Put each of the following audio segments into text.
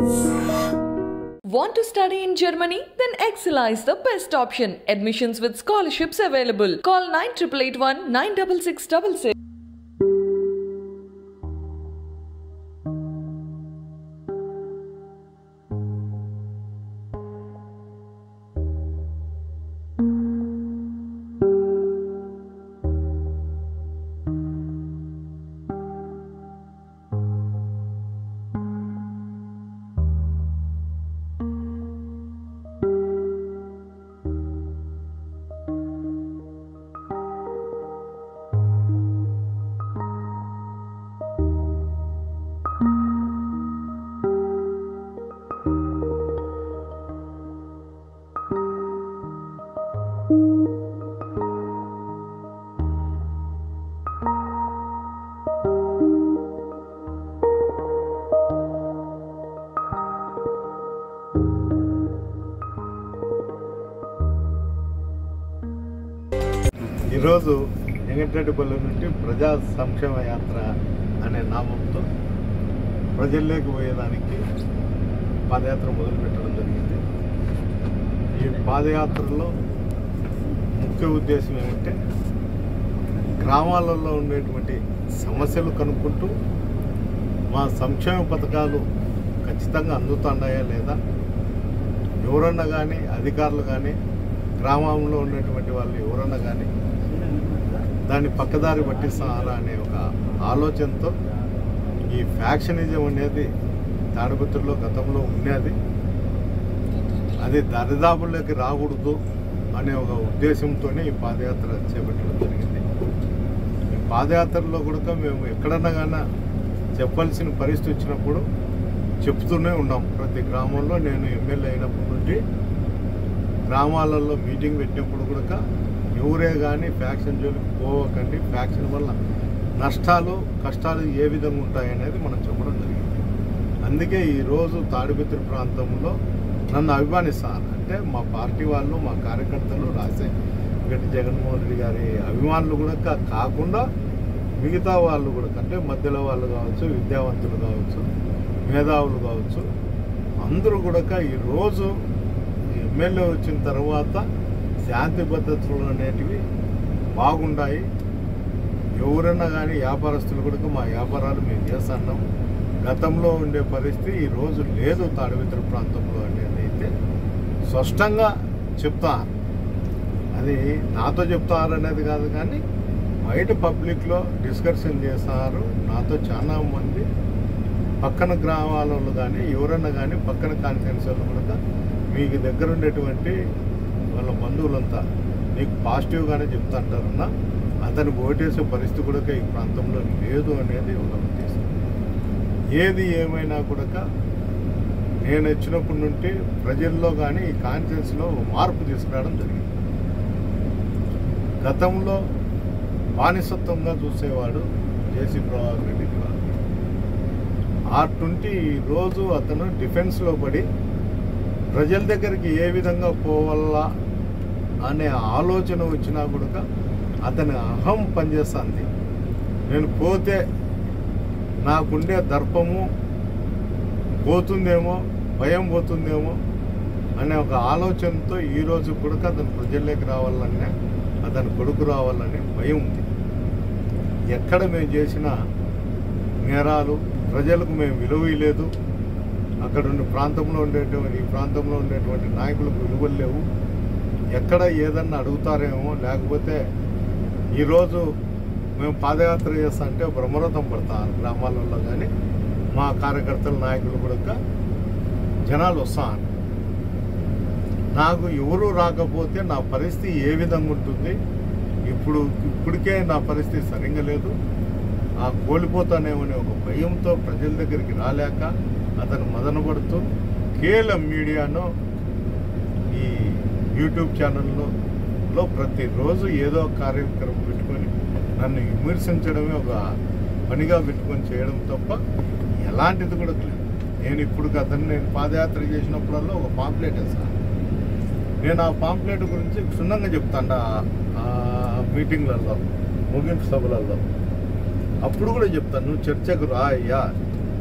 Want to study in Germany? Then Excella is the best option. Admissions with scholarships available. Call 9881 96666. ఈరోజు వెంకటరెడ్డిపల్లి నుండి ప్రజా సంక్షేమ యాత్ర అనే నామంతో ప్రజల్లోకి పోయేదానికి పాదయాత్ర మొదలుపెట్టడం జరిగింది ఈ పాదయాత్రలో ముఖ్య ఉద్దేశం ఏమంటే గ్రామాలలో ఉండేటువంటి సమస్యలు కనుక్కుంటూ మా సంక్షేమ పథకాలు ఖచ్చితంగా అందుతున్నాయా లేదా ఎవరన్నా కానీ అధికారులు కానీ గ్రామంలో ఉండేటువంటి వాళ్ళు ఎవరన్నా కానీ దాన్ని పక్కదారి పట్టిస్తారా అనే ఒక ఆలోచనతో ఈ ఫ్యాక్షనిజం అనేది తాడిపత్రిలో గతంలో ఉన్నది అది దరిదాపుల్లోకి రాకూడదు అనే ఒక ఉద్దేశంతోనే ఈ పాదయాత్ర చేపట్టడం జరిగింది ఈ పాదయాత్రలో కూడా మేము ఎక్కడన్నా కానీ చెప్పాల్సిన పరిస్థితి వచ్చినప్పుడు చెప్తూనే ఉన్నాం ప్రతి గ్రామంలో నేను ఎమ్మెల్యే అయినప్పటి నుండి గ్రామాలలో మీటింగ్ పెట్టినప్పుడు కూడా ఎవరే కానీ ఫ్యాక్షన్ జోలికి పోవకండి ఫ్యాక్షన్ వల్ల నష్టాలు కష్టాలు ఏ విధంగా ఉంటాయనేది మనం చెప్పడం జరిగింది అందుకే ఈరోజు తాడిపత్రి ప్రాంతంలో నన్ను అభిమానిస్తారు అంటే మా పార్టీ వాళ్ళు మా కార్యకర్తలు రాసే గట్టి జగన్మోహన్ రెడ్డి గారి అభిమానులు కూడా కా- కాకుండా మిగతా వాళ్ళు కూడా అంటే మధ్యలో వాళ్ళు కావచ్చు విద్యావంతులు కావచ్చు మేధావులు కావచ్చు అందరూ కూడా ఈరోజు ఎమ్మెల్యే వచ్చిన తర్వాత శాంతి భద్రతలు అనేటివి బాగుండాయి ఎవరన్నా కానీ వ్యాపారస్తులు కూడా మా వ్యాపారాలు మేము చేస్తున్నాం గతంలో ఉండే పరిస్థితి ఈ రోజు లేదు తాడివిత్ర ప్రాంతంలో అనేది అయితే స్పష్టంగా చెప్తా అది నాతో చెప్తారనేది కాదు కానీ బయట పబ్లిక్లో డిస్కషన్ చేస్తారు నాతో చాలా మంది పక్కన గ్రామాలలో కానీ ఎవరన్నా కానీ పక్కన కాన్ఫరెన్స్ వాళ్ళు కూడా మీకు దగ్గర ఉండేటువంటి వాళ్ళ బంధువులంతా నీకు పాజిటివ్గానే చెప్తాంటారన్నా అతను ఓటేసే పరిస్థితి కూడా ఈ ప్రాంతంలో లేదు అనేది ఒక ఉద్దేశం ఏది ఏమైనా కూడా నేను వచ్చినప్పటి నుండి ప్రజల్లో కానీ ఈ కాన్ఫరెన్స్లో మార్పు తీసుకురావడం జరిగింది గతంలో బానిసత్వంగా చూసేవాడు జేసీ ప్రభాకర్ రెడ్డి గారు అటుంటి రోజు అతను డిఫెన్స్లో పడి ప్రజల దగ్గరికి ఏ విధంగా పోవాలా అనే ఆలోచన వచ్చినా కూడా అతని అహం పనిచేస్తుంది నేను పోతే నాకుండే దర్పము పోతుందేమో భయం పోతుందేమో అనే ఒక ఆలోచనతో ఈరోజు కూడా అతను ప్రజల్లోకి రావాలనే అతని కొడుకు రావాలనే భయం ఉంది ఎక్కడ మేము చేసిన నేరాలు ప్రజలకు మేము విలువ లేదు అక్కడ ఉన్న ప్రాంతంలో ఉండేటువంటి ఈ ప్రాంతంలో ఉండేటువంటి నాయకులకు విలువలు లేవు ఎక్కడ ఏదన్నా అడుగుతారేమో లేకపోతే ఈరోజు మేము పాదయాత్ర చేస్తా అంటే బ్రహ్మరథం పడతారు గ్రామాలలో కానీ మా కార్యకర్తల నాయకులు కూడా జనాలు వస్తారు నాకు ఎవరు రాకపోతే నా పరిస్థితి ఏ విధంగా ఉంటుంది ఇప్పుడు ఇప్పటికే నా పరిస్థితి సరిగ్గా లేదు ఆ కోల్పోతానేమనే ఒక భయంతో ప్రజల దగ్గరికి రాలేక అతను మదనపడుతూ కేవలం మీడియాను ఈ యూట్యూబ్ ఛానల్లో లో ప్రతిరోజు ఏదో ఒక కార్యక్రమం పెట్టుకొని నన్ను విమర్శించడమే ఒక పనిగా పెట్టుకొని చేయడం తప్ప ఎలాంటిది కూడా లేదు నేను ఇప్పుడు అతను నేను పాదయాత్ర చేసినప్పుడల్లా ఒక పాంప్లెట్ వేస్తాను నేను ఆ పాంప్లెట్ గురించి క్షుణ్ణంగా చెప్తాను ఆ మీటింగ్లలో ముగింపు సభలలో అప్పుడు కూడా చెప్తాను నువ్వు చర్చకు రా అయ్యా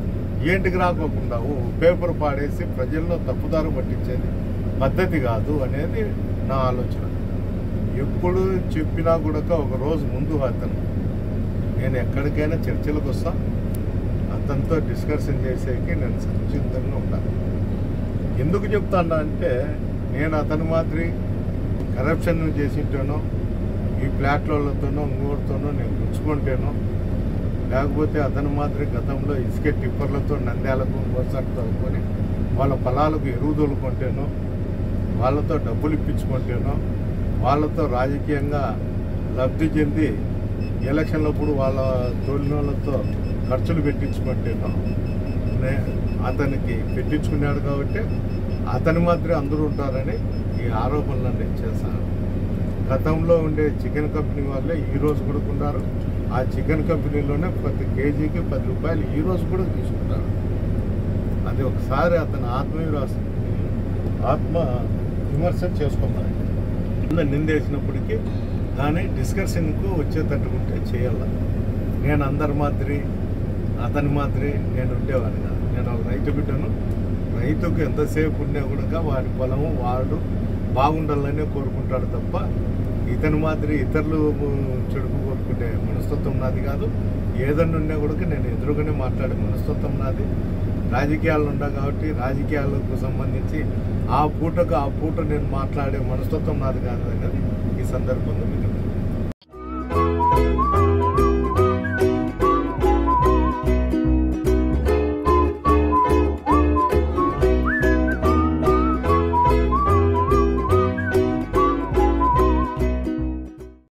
ఏంటికి రాకోకుండా ఓ పేపర్ పాడేసి ప్రజల్లో తప్పుదారు పట్టించేది పద్ధతి కాదు అనేది నా ఆలోచన ఎప్పుడు చెప్పినా కూడా ఒక రోజు ముందు అతను నేను ఎక్కడికైనా చర్చలకు వస్తా అతనితో డిస్కషన్ చేసేకి నేను సంచితంగా ఉంటాను ఎందుకు చెప్తాను అంటే నేను అతని మాదిరి కరప్షన్ చేసింటానో ఈ ప్లాట్లతోనో ఇంకోటితోనో నేను గుంచుకుంటేనో లేకపోతే అతని మాదిరి గతంలో ఇసుక టిప్పర్లతో నంద్యాలకు మోసాటు తవ్వుకొని వాళ్ళ పొలాలకు ఎరువు తోలుకుంటేనో వాళ్ళతో డబ్బులు ఇప్పించుకుంటేనో వాళ్ళతో రాజకీయంగా లబ్ధి చెంది ఎలక్షన్లప్పుడు వాళ్ళ తోలినోళ్ళతో ఖర్చులు పెట్టించుకుంటేనో నే- అతనికి పెట్టించుకున్నాడు కాబట్టి అతని మాత్రమే అందరూ ఉంటారని ఈ ఆరోపణలన్నీ చేశాను గతంలో ఉండే చికెన్ కంపెనీ వాళ్ళే ఈ రోజు కూడా ఉన్నారు ఆ చికెన్ కంపెనీలోనే ప్రతి కేజీకి పది రూపాయలు ఈ రోజు కూడా తీసుకుంటారు అది ఒకసారి అతని ఆత్మవిశ్వాస ఆత్మ విమర్శ చేసుకోమని కింద నిందేసినప్పటికీ దాన్ని డిస్కషన్కు వచ్చేటట్టుకుంటే చేయాల నేను అందరి మాదిరి అతని మాదిరి నేను ఉండేవాడిని కాదు నేను ఒక రైతు బిడ్డను రైతుకు ఎంతసేపు ఉన్నా కూడా వాడి పొలము వాడు బాగుండాలనే కోరుకుంటాడు తప్ప ఇతని మాదిరి ఇతరులు చెడుపు కోరుకునే మనస్తత్వం నాది కాదు ఏదన్నా ఉన్నా కూడా నేను ఎదురుగానే మాట్లాడే మనస్తత్వం నాది రాజకీయాలు ఉన్నా కాబట్టి రాజకీయాలకు సంబంధించి ఆ పూటకు ఆ పూట నేను మాట్లాడే మనస్తత్వం నాది కాదు అనేది ఈ సందర్భంగా